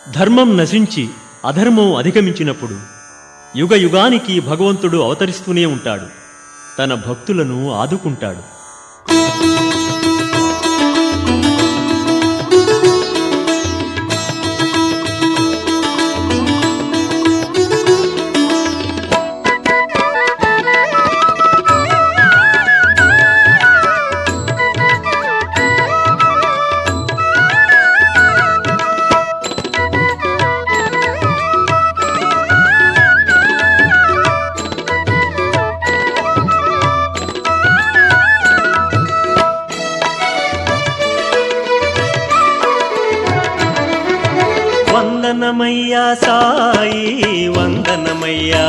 ధర్మం నశించి అధర్మం అధిగమించినప్పుడు యుగ యుగానికి భగవంతుడు అవతరిస్తూనే ఉంటాడు తన భక్తులను ఆదుకుంటాడు వందనమయ్యా సాయి వందనమయ్యా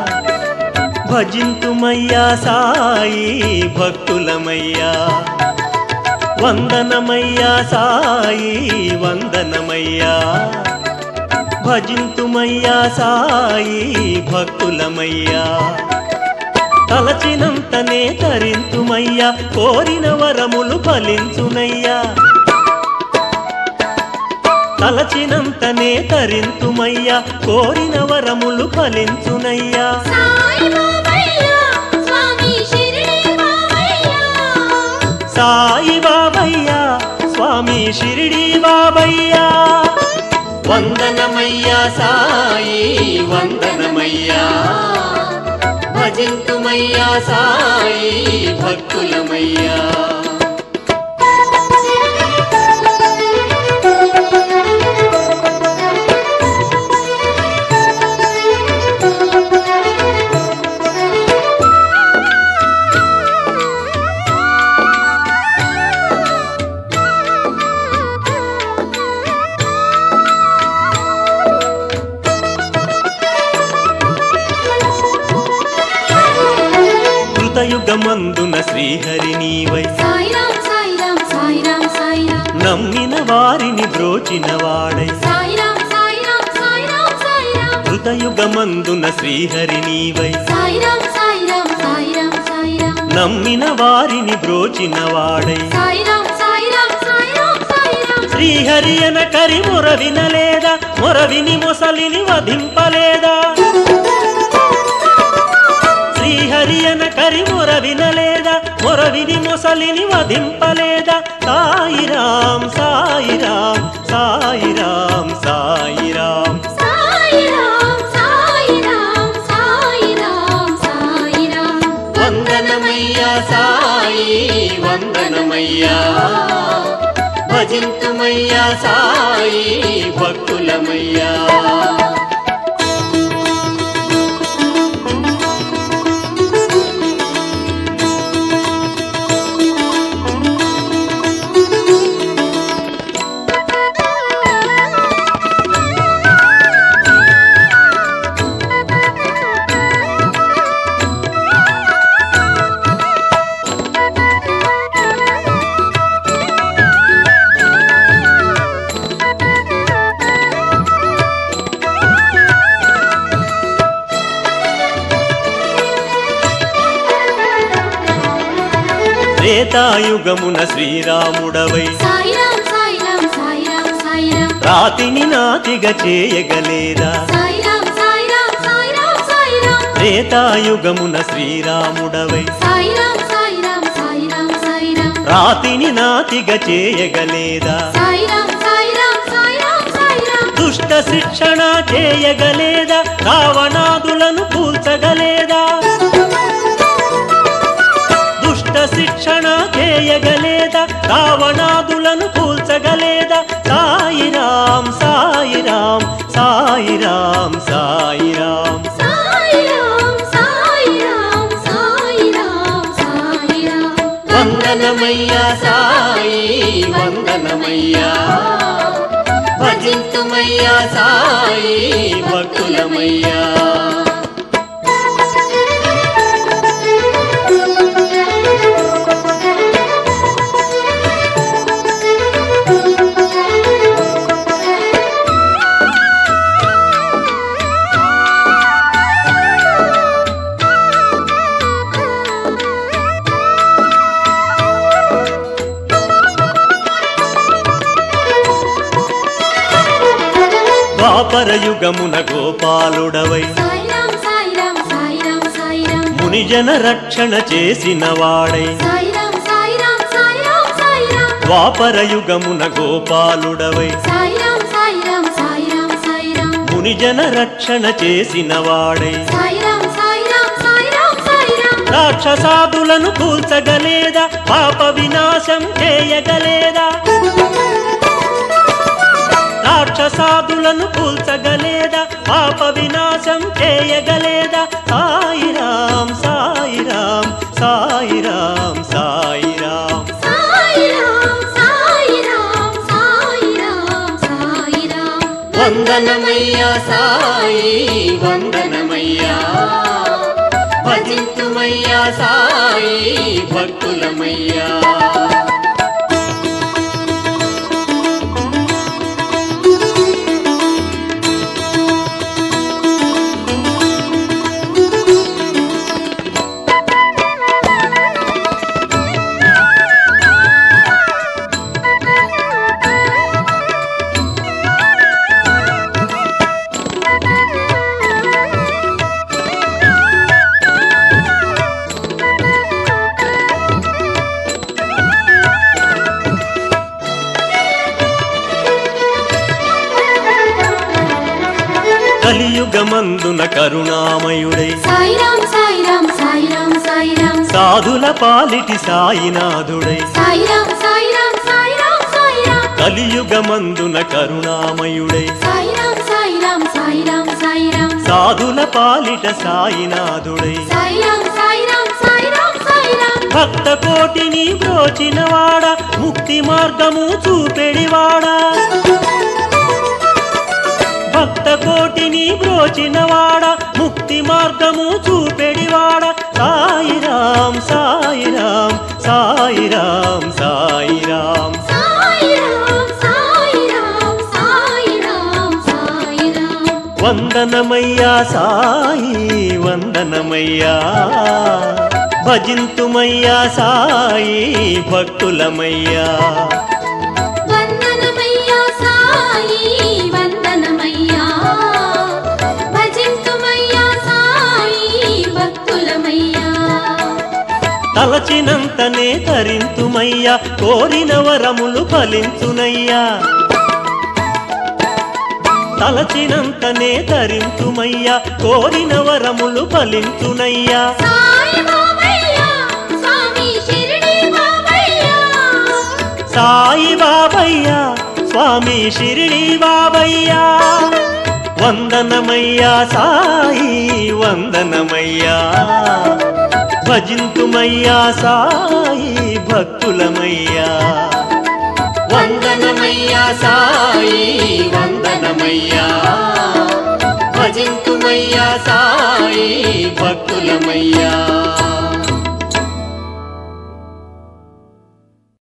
భజింతుమయ్యా సాయి భక్తులమయ్యా వందనమయ్యా సాయి వందనమయ్యా భజింతుమయ్యా సాయి భక్తులమయ్యా తలచినంతనే తరింతుమయ్యా కోరిన వరములు ఫలించునయ్యా తలచినంతనే తరింతుమయ్యా కోరిన వరములు ఫలించునయ్యా సాయి బాబయ్య స్వామి షిరిడి బాబయ్య సాయి బాబయ్యా స్వామి షిరిడి బాబయ్యా వందనమయ్యా సాయి వందనమయ్యా భజింతుమయ్యా సాయి భక్తులమయ్యా కృతయుగమందున శ్రీహరి నీవై సాయిరాం సాయిరాం సాయిరాం సాయిరాం నమ్మిన వారిని బ్రోచిన వాడై సాయిరాం సాయిరాం సాయిరాం సాయిరాం కృతయుగమందున శ్రీహరి నీవై సాయిరాం సాయిరాం సాయిరాం సాయిరాం నమ్మిన వారిని బ్రోచిన వాడై సాయిరాం సాయిరాం సాయిరాం సాయిరాం శ్రీహరి అన కరి మొర వినలేదా మొర విని మొసలిని వధింపలేదా శ్రీహరి అన కరి మొర వినలేదా మొర విని మొసలిని వధింపలేదా సాయిరాం సాయిరాం సాయిరాం సాయిరాం సాయిరాం సాయిరాం సాయిరాం సాయిరాం వందనమయ్యా సాయి వందనమయ్యా భజింతుమయ్యా సాయి భక్తులమయ్యా త్రేతాయుగమున శ్రీరాముడవై సాయిరాం సాయిరాం సాయిరాం సాయిరాం రాతిని నాతిగా చేయగలేదా సాయిరాం సాయిరాం సాయిరాం సాయిరాం త్రేతాయుగమున శ్రీరాముడవై సాయిరాం సాయిరాం సాయిరాం సాయిరాం రాతిని నాతిగా చేయగలేదా సాయిరాం సాయిరాం సాయిరాం సాయిరాం దుష్ట శిక్షణ చేయగలేదా రావణాదులను కూల్చగలేదా దుష్ట శిక్షణ చేయగలేదా రావణాదులను కూల్చగలేదా సాయిరాం సాయిరాం సాయిరాం సాయిరాం సాయిరాం సాయిరాం సాయిరాం సాయిరాం వందనమయ్యా సాయి వందనమయ్యా భజింతుమయ్యా సాయి భక్తులమయ్యా ద్వాపరయుగమున గోపాలుడవై సాయిరాం సాయిరాం సాయిరాం సాయిరాం మునిజన రక్షణ చేసిన వాడై సాయిరాం సాయిరాం సాయిరాం సాయిరాం ద్వాపరయుగమున గోపాలుడవై సాయిరాం సాయిరాం సాయిరాం సాయిరాం మునిజన రక్షణ చేసిన వాడై సాయిరాం సాయిరాం సాయిరాం సాయిరాం రాక్షసాదులను కూల్చగలేదా పాప వినాశం చేయగలేదా రాక్షసాదులను కూల్చగలేదా పాప వినాశం చేయగలేదా సాయిరాం సాయిరాం సాయిరాం సాయిరాం సాయిరాం సాయిరాం సాయిరాం సాయిరాం వందనమయ్యా సాయి వందనమయ్యా భజింతుమయ్యా సాయి భక్తులమయ్యా కలియుగమందున కరుణామయుడై సాయిరాం సాయిరాం సాయిరాం సాయిరాం సాధుల పాలిటి సాయినాథుడై సాయిరాం సాయిరాం సాయిరాం సాయిరాం కలియుగమందున కరుణామయుడై సాయిరాం సాయిరాం సాయిరాం సాయిరాం సాధుల పాలిట సాయినాథుడై సాయిరాం సాయిరాం సాయిరాం సాయిరాం భక్త కోటిని బ్రోచినవాడ ముక్తి మార్గము చూపెడివాడా భక్త కోటిని బ్రోచినవాడ ముక్తి మార్గము చూపెడివాడ సాయిరాం సాయిరాం సాయిరాం సాయిరాం సాయిరాం సాయిరాం సాయిరాం సాయిరాం వందనమయ్యా సాయి వందనమయ్యా భజింతుమయ్యా సాయి భక్తులమయ్యా వందనమయ్యా సాయి వందనమయ్యా భజింతుమయ్యా సాయి భక్తులమయ్యా తలచినంతనే తరింతుమయ్యా కోరిన వరములు ఫలించునయ్యా తలచినంతనే తరింతుమయ్యా కోరిన వరములు ఫలించునయ్యా సాయి బాబయ్యా స్వామి షిరిడి బాబయ్యా సాయి బాబయ్యా స్వామి షిరిడి బాబయ్యా వందనమయ్యా సాయి వందనమయ్యా భజింతుమయ్యా సాయి భక్తులమయ్యా వందనమయ్యా సాయి వందనమయ్యా భజింతుమయ్యా సాయి భక్తులమయ్యా